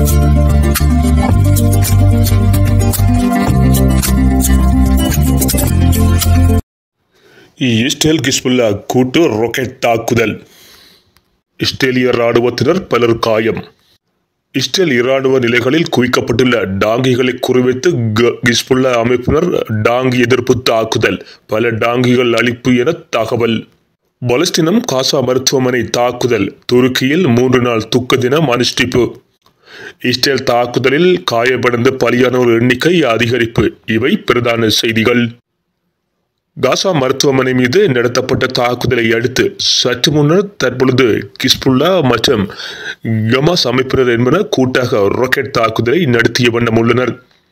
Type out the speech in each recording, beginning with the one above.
Israel Hezbollah கூட்டு rocket தாக்குதல் இஸ்ரேலிய ராணுவத்தினர் பலர் காயம் இஸ்ரேல் இராணுவ நிலைகளில் குவிக்கப்பட்டுள்ள டாங்கிகளை குறிவைத்து க- கிஸ்புல்லா அமைப்பினர் டாங்கி எதிர்ப்பு தாக்குதல் பல டாங்கிகள் அழிப்பு என தகவல் பலஸ்தீனம் காசா மருத்துவமனை தாக்குதல் துருக்கியில் மூன்று நாள் துக்க தினம் அனுஷ்டிப்பு இஸ்ரேல் தாக்குதலில் காயமடைந்த பலியானோர் எண்ணிக்கை அதிகரிப்பு இவை பிரதான செய்திகள் காசா மருத்துவமனை மீது நடத்தப்பட்ட தாக்குதலை அடுத்து சற்று முன்னர் தற்பொழுது கிஸ்புல்லா மற்றும் கமாஸ் அமைப்பினர் என்பன கூட்டாக ராக்கெட் தாக்குதலை நடத்திய வண்ணம் உள்ளனர்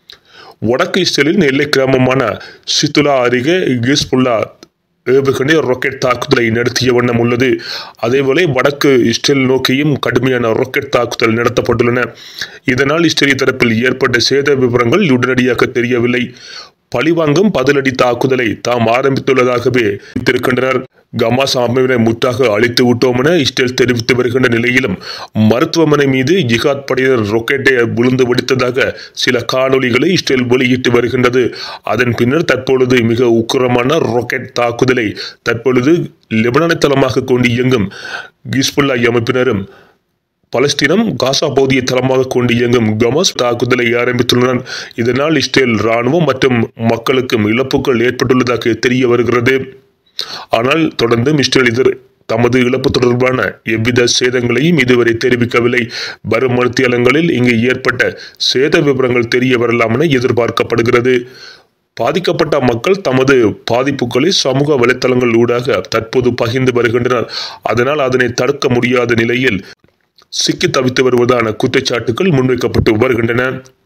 வடக்கு இஸ்ரேலின் எல்லை கிராமமான சித்துலா அருகே கிஸ்புல்லா ஏவுகணை ராக்கெட் தாக்குதலை நடத்திய வண்ணம் உள்ளது அதேவேளை வடக்கு இஸ்ரேல் நோக்கியும் கடுமையான ராக்கெட் தாக்குதல் நடத்தப்பட்டுள்ளன இதனால் இஸ்ரேலிய தரப்பில் ஏற்பட்ட சேத விவரங்கள் உடனடியாக தெரியவில்லை பழிவாங்கும் பதிலடி தாக்குதலை தாம் ஆரம்பித்துள்ளதாகவே தெரிவித்திருக்கின்றனர் கமாஸ் அமைப்பினை முற்றாக அழித்து விட்டோம் என இஸ்ரேல் தெரிவித்து வருகின்ற நிலையிலும் மருத்துவமனை மீது ஜிகாத் படையினர் ரொக்கெட்டை விழுந்து வெடித்ததாக சில காணொளிகளை இஸ்ரேல் வெளியிட்டு வருகின்றது அதன் பின்னர் தற்பொழுது மிக உக்கிரமான ராக்கெட் தாக்குதலை தற்பொழுது லெபனானை தளமாக கொண்டு இயங்கும் கிஸ்புல்லா அமைப்பினரும் பலஸ்தீனம் காசா பகுதியை தளமாக கொண்டு இயங்கும் கமஸ் தாக்குதலை ஆரம்பித்துள்ளனர் இதனால் இஸ்ரேல் ராணுவம் மற்றும் மக்களுக்கும் இழப்புகள் ஏற்பட்டுள்ளதாக தெரிய வருகிறது ஆனால் தொடர்ந்து இஸ்ரேல் எதிர் தமது இழப்பு தொடர்பான எவ்வித சேதங்களையும் இதுவரை தெரிவிக்கவில்லை வரும் மருத்துவங்களில் இங்கு ஏற்பட்ட சேத விவரங்கள் தெரிய வரலாம் என எதிர்பார்க்கப்படுகிறது பாதிக்கப்பட்ட மக்கள் தமது பாதிப்புகளை சமூக வலைத்தளங்கள் ஊடாக தற்போது பகிர்ந்து வருகின்றனர் அதனால் அதனை தடுக்க முடியாத நிலையில் சிக்கி தவித்து வருவதான குற்றச்சாட்டுகள் முன்வைக்கப்பட்டு வருகின்றன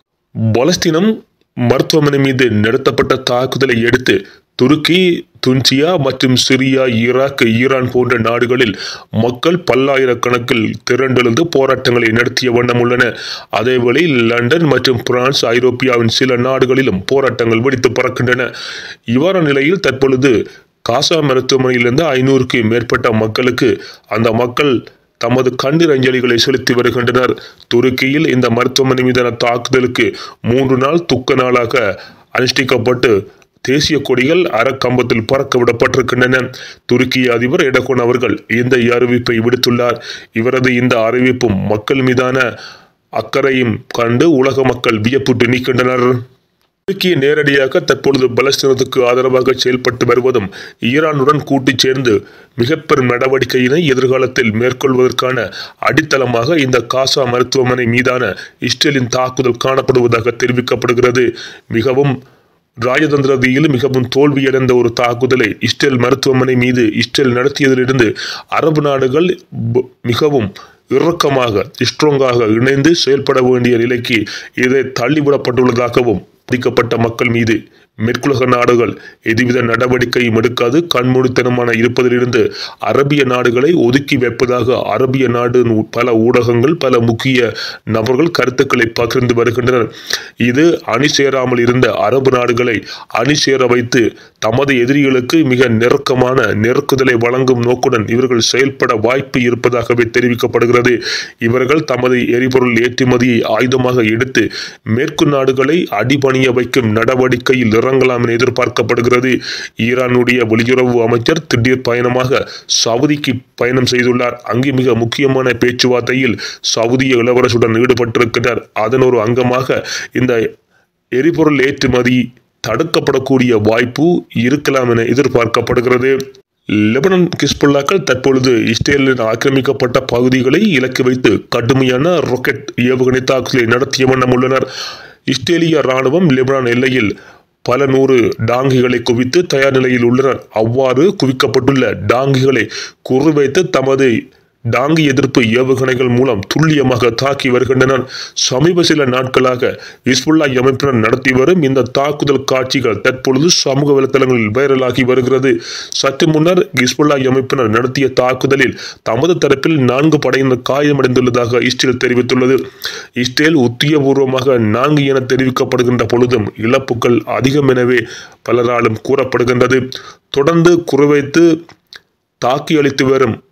பலஸ்தீனம் மருத்துவமனை மீது நடத்தப்பட்ட தாக்குதலை அடுத்து துருக்கி துன்சியா மற்றும் சிரியா ஈராக் ஈரான் போன்ற நாடுகளில் மக்கள் பல்லாயிரக்கணக்கில் திரண்டெழுந்து போராட்டங்களை நடத்திய வண்ணம் உள்ளன அதேவேளை லண்டன் மற்றும் பிரான்ஸ் ஐரோப்பியாவின் சில நாடுகளிலும் போராட்டங்கள் வெடித்து பறக்கின்றன இவ்வாறான நிலையில் தற்பொழுது காசா மருத்துவமனையிலிருந்து ஐநூறுக்கு மேற்பட்ட மக்களுக்கு அந்த மக்கள் தமது கண்ணீர் அஞ்சலிகளை செலுத்தி வருகின்றனர் துருக்கியில் இந்த மருத்துவமனை மீதான தாக்குதலுக்கு மூன்று நாள் துக்க நாளாக அனுஷ்டிக்கப்பட்டு தேசிய கொடிகள் அறக்கம்பத்தில் பறக்க விடப்பட்டிருக்கின்றன துருக்கிய அதிபர் எடகோன் அவர்கள் இந்த அறிவிப்பை விடுத்துள்ளார் இவரது இந்த அறிவிப்பும் மக்கள் மீதான அக்கறையும் கண்டு உலக மக்கள் வியப்புட்டு நிற்கின்றனர் துருக்கி நேரடியாக தற்பொழுது பலஸ்தீனத்துக்கு ஆதரவாக செயல்பட்டு வருவதும் ஈரானுடன் கூட்டிச் சேர்ந்து மிக பெரும் நடவடிக்கையினை எதிர்காலத்தில் மேற்கொள்வதற்கான அடித்தளமாக இந்த காசா மருத்துவமனை மீதான இஸ்ரேலின் தாக்குதல் காணப்படுவதாக தெரிவிக்கப்படுகிறது மிகவும் ராஜதந்திர ரீதியில் மிகவும் தோல்வியடைந்த ஒரு தாக்குதலை இஸ்ரேல் மருத்துவமனை மீது இஸ்ரேல் நடத்தியதிலிருந்து அரபு நாடுகள் ப- மிகவும் இறுக்கமாக ஸ்ட்ராங்காக இணைந்து செயல்பட வேண்டிய நிலைக்கு இதை தள்ளிவிடப்பட்டுள்ளதாகவும் பாதிக்கப்பட்ட மக்கள் மீது மேற்குலக நாடுகள் எதுவித நடவடிக்கையும் எடுக்காது கண்மூடித்தனமான இருப்பதிலிருந்து அரபிய நாடுகளை ஒதுக்கி வைப்பதாக அரபிய நாடு பல ஊடகங்கள் பல முக்கிய நபர்கள் கருத்துக்களை பகிர்ந்து வருகின்றனர் இது அணி சேராமல் இருந்த அரபு நாடுகளை அணி சேர வைத்து தமது எதிரிகளுக்கு மிக நெருக்கமான நெருக்குதலை வழங்கும் நோக்குடன் இவர்கள் செயல்பட வாய்ப்பு இருப்பதாகவே தெரிவிக்கப்படுகிறது இவர்கள் தமது எரிபொருள் ஏற்றுமதியை ஆயுதமாக எடுத்து மேற்கு நாடுகளை அடிபணிய வைக்கும் நடவடிக்கையில் இறங்கலாம் என எதிர்பார்க்கப்படுகிறது ஈரானுடைய வெளியுறவு அமைச்சர் திடீர் பயணமாக சவுதிக்கு பயணம் செய்துள்ளார் அங்கு மிக முக்கியமான பேச்சுவார்த்தையில் சவுதிய இளவரசுடன் ஈடுபட்டிருக்கிறார் அதன் ஒரு அங்கமாக இந்த எரிபொருள் ஏற்றுமதி தடுக்கப்படக்கூடிய வாய்ப்பு இருக்கலாம் என எதிர்பார்க்கப்படுகிறது லெபனான் கிஸ்புல்லாக்கள் தற்பொழுது இஸ்ரேலில் ஆக்கிரமிக்கப்பட்ட பகுதிகளை இலக்கு வைத்து கடுமையான ராக்கெட் ஏவுகணை தாக்குதலை நடத்திய வண்ணம் உள்ளனர் இஸ்ரேலிய ராணுவம் லெபனான் எல்லையில் பல நூறு டாங்கிகளை குவித்து தயார் நிலையில் உள்ளனர் அவ்வாறு குவிக்கப்பட்டுள்ள டாங்கிகளை குறிவைத்து தமது டாங்கி எதிர்ப்பு ஏவுகணைகள் மூலம் துல்லியமாக தாக்கி வருகின்றனர் சமீப சில நாட்களாக இஸ்புல்லா அமைப்பினர் நடத்தி வரும் இந்த தாக்குதல் காட்சிகள் தற்பொழுது சமூக வலைத்தளங்களில் வைரலாகி வருகிறது சற்று முன்னர் இஸ்புல்லா அமைப்பினர் நடத்திய தாக்குதலில் தமது தரப்பில் நான்கு படையினர் காயமடைந்துள்ளதாக இஸ்ரேல் தெரிவித்துள்ளது இஸ்ரேல் உத்தியபூர்வமாக நான்கு என தெரிவிக்கப்படுகின்ற பொழுதும் இழப்புகள் அதிகம் எனவே பலராலும் கூறப்படுகின்றது தொடர்ந்து குறிவைத்து தாக்கி அளித்து வரும்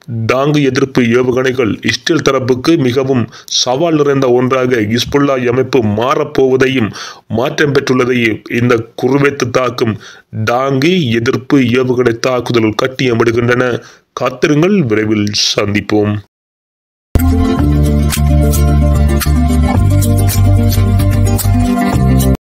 டாங்கு எதிர்ப்பு ஏவுகணைகள் இஸ்ரேல் தரப்புக்கு மிகவும் சவால் நிறைந்த ஒன்றாக இஸ்புல்லா அமைப்பு மாறப்போவதையும் மாற்றம் பெற்றுள்ளதையும் இந்த குறுவைத்து தாக்கும் டாங்கு எதிர்ப்பு ஏவுகணை தாக்குதல் கட்டியமிடுகின்றன காத்திருங்கள் விரைவில் சந்திப்போம்